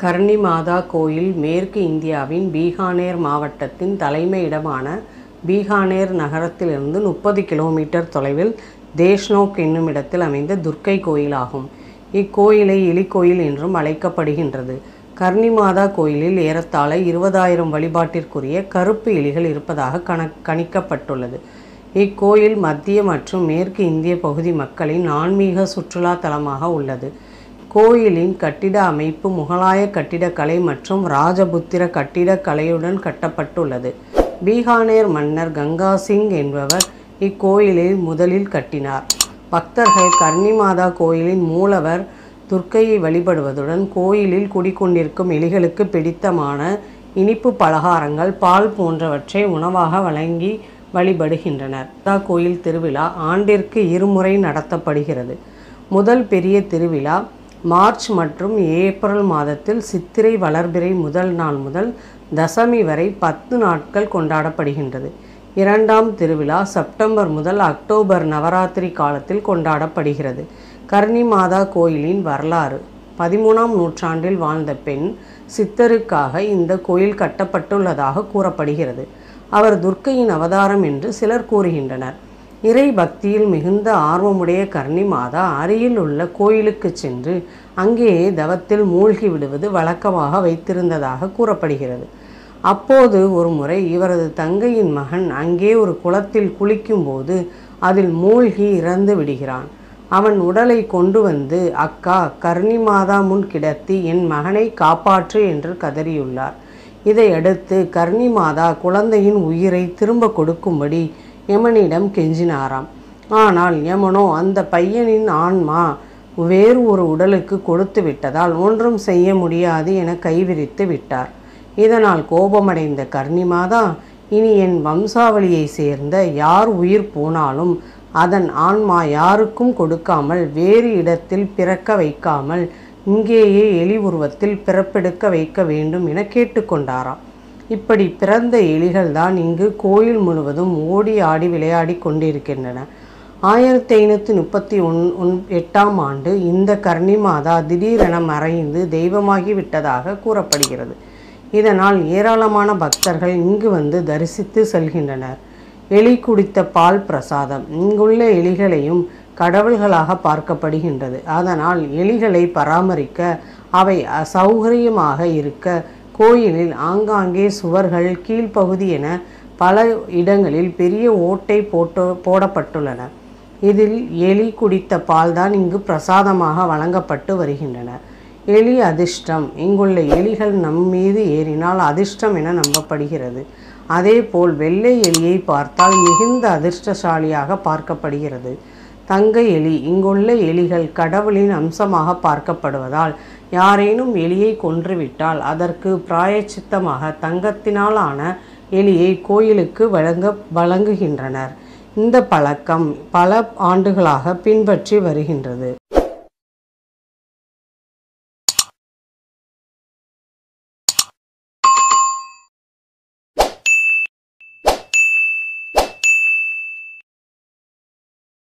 கர்ணி மாதா கோயில் மேற்கு இந்தியாவின் பீகானேர் மாவட்டத்தின் தலைமையிடமான பீகானேர் நகரத்திலிருந்து முப்பது கிலோமீட்டர் தொலைவில் தேஷ்னோக் என்னும் இடத்தில் அமைந்த துர்க்கை கோயிலாகும் இக்கோயிலை எலிக்கோயில் என்றும் அழைக்கப்படுகின்றது கர்ணி மாதா கோயிலில் ஏறத்தாழ இருபதாயிரம் வழிபாட்டிற்குரிய கருப்பு எலிகள் இருப்பதாக கண கணிக்கப்பட்டுள்ளது இக்கோயில் மத்திய மற்றும் மேற்கு இந்திய பகுதி மக்களின் ஆன்மீக சுற்றுலா தலமாக உள்ளது கோயிலின் கட்டிட அமைப்பு முகலாய கட்டிடக்கலை மற்றும் ராஜபுத்திர கட்டிடக்கலையுடன் கட்டப்பட்டுள்ளது பீகானேர் மன்னர் கங்கா சிங் என்பவர் இக்கோயிலை முதலில் கட்டினார் பக்தர்கள் கர்ணி மாதா கோயிலின் மூலவர் துர்க்கையை வழிபடுவதுடன் கோயிலில் குடிக்கொண்டிருக்கும் எலிகளுக்கு பிடித்தமான இனிப்பு பலகாரங்கள் பால் போன்றவற்றை உணவாக வழங்கி வழிபடுகின்றனர் மாதா கோயில் திருவிழா ஆண்டிற்கு இருமுறை நடத்தப்படுகிறது முதல் பெரிய திருவிழா மார்ச் மற்றும் ஏப்ரல் மாதத்தில் சித்திரை வளர்பிறை முதல் நாள் முதல் தசமி வரை பத்து நாட்கள் கொண்டாடப்படுகின்றது இரண்டாம் திருவிழா செப்டம்பர் முதல் அக்டோபர் நவராத்திரி காலத்தில் கொண்டாடப்படுகிறது கர்ணி மாதா கோயிலின் வரலாறு பதிமூணாம் நூற்றாண்டில் வாழ்ந்த பெண் சித்தருக்காக இந்த கோயில் கட்டப்பட்டுள்ளதாக கூறப்படுகிறது அவர் துர்க்கையின் அவதாரம் என்று சிலர் கூறுகின்றனர் இறை பக்தியில் மிகுந்த ஆர்வமுடைய கர்ணி மாதா அருகில் உள்ள கோயிலுக்கு சென்று அங்கேயே தவத்தில் மூழ்கி விடுவது வழக்கமாக வைத்திருந்ததாக கூறப்படுகிறது அப்போது ஒரு முறை இவரது தங்கையின் மகன் அங்கே ஒரு குளத்தில் குளிக்கும்போது அதில் மூழ்கி இறந்து விடுகிறான் அவன் உடலை கொண்டு வந்து அக்கா கர்ணி மாதா முன் கிடத்தி என் மகனை காப்பாற்று என்று கதறியுள்ளார் இதையடுத்து கர்ணி மாதா குழந்தையின் உயிரை திரும்ப கொடுக்கும்படி யமனிடம் கெஞ்சினாராம் ஆனால் யமனோ அந்த பையனின் ஆன்மா வேறு ஒரு உடலுக்கு கொடுத்து விட்டதால் ஒன்றும் செய்ய முடியாது என கைவிரித்து விட்டார் இதனால் கோபமடைந்த கர்ணி மாதா இனி என் வம்சாவளியை சேர்ந்த யார் உயிர் போனாலும் அதன் ஆன்மா யாருக்கும் கொடுக்காமல் வேறு இடத்தில் பிறக்க வைக்காமல் இங்கேயே எலி உருவத்தில் பிறப்பெடுக்க வைக்க வேண்டும் என கேட்டுக்கொண்டாராம் இப்படி பிறந்த எலிகள் தான் இங்கு கோயில் முழுவதும் ஓடி ஆடி விளையாடி கொண்டிருக்கின்றன ஆயிரத்தி ஐநூற்றி முப்பத்தி ஒன் ஒன் எட்டாம் ஆண்டு இந்த கர்ணி மாதா திடீரென மறைந்து தெய்வமாகி விட்டதாக கூறப்படுகிறது இதனால் ஏராளமான பக்தர்கள் இங்கு வந்து தரிசித்து செல்கின்றனர் எலி குடித்த பால் பிரசாதம் இங்குள்ள எலிகளையும் கடவுள்களாக பார்க்கப்படுகின்றது அதனால் எலிகளை பராமரிக்க அவை அசௌகரியமாக இருக்க கோயிலில் ஆங்காங்கே சுவர்கள் கீழ்ப்பகுதி என பல இடங்களில் பெரிய ஓட்டை போட்டு போடப்பட்டுள்ளன இதில் எலி குடித்த பால்தான் இங்கு பிரசாதமாக வழங்கப்பட்டு வருகின்றன எலி அதிர்ஷ்டம் இங்குள்ள எலிகள் நம் மீது ஏறினால் அதிர்ஷ்டம் என நம்பப்படுகிறது அதேபோல் வெள்ளை எலியை பார்த்தால் மிகுந்த அதிர்ஷ்டசாலியாக பார்க்கப்படுகிறது தங்க எலி இங்குள்ள எலிகள் கடவுளின் அம்சமாக பார்க்கப்படுவதால் யாரேனும் எலியை கொன்றுவிட்டால் அதற்கு பிராயச்சித்தமாக தங்கத்தினால் ஆன எலியை கோயிலுக்கு வழங்க வழங்குகின்றனர் இந்த பழக்கம் பல ஆண்டுகளாக பின்பற்றி வருகின்றது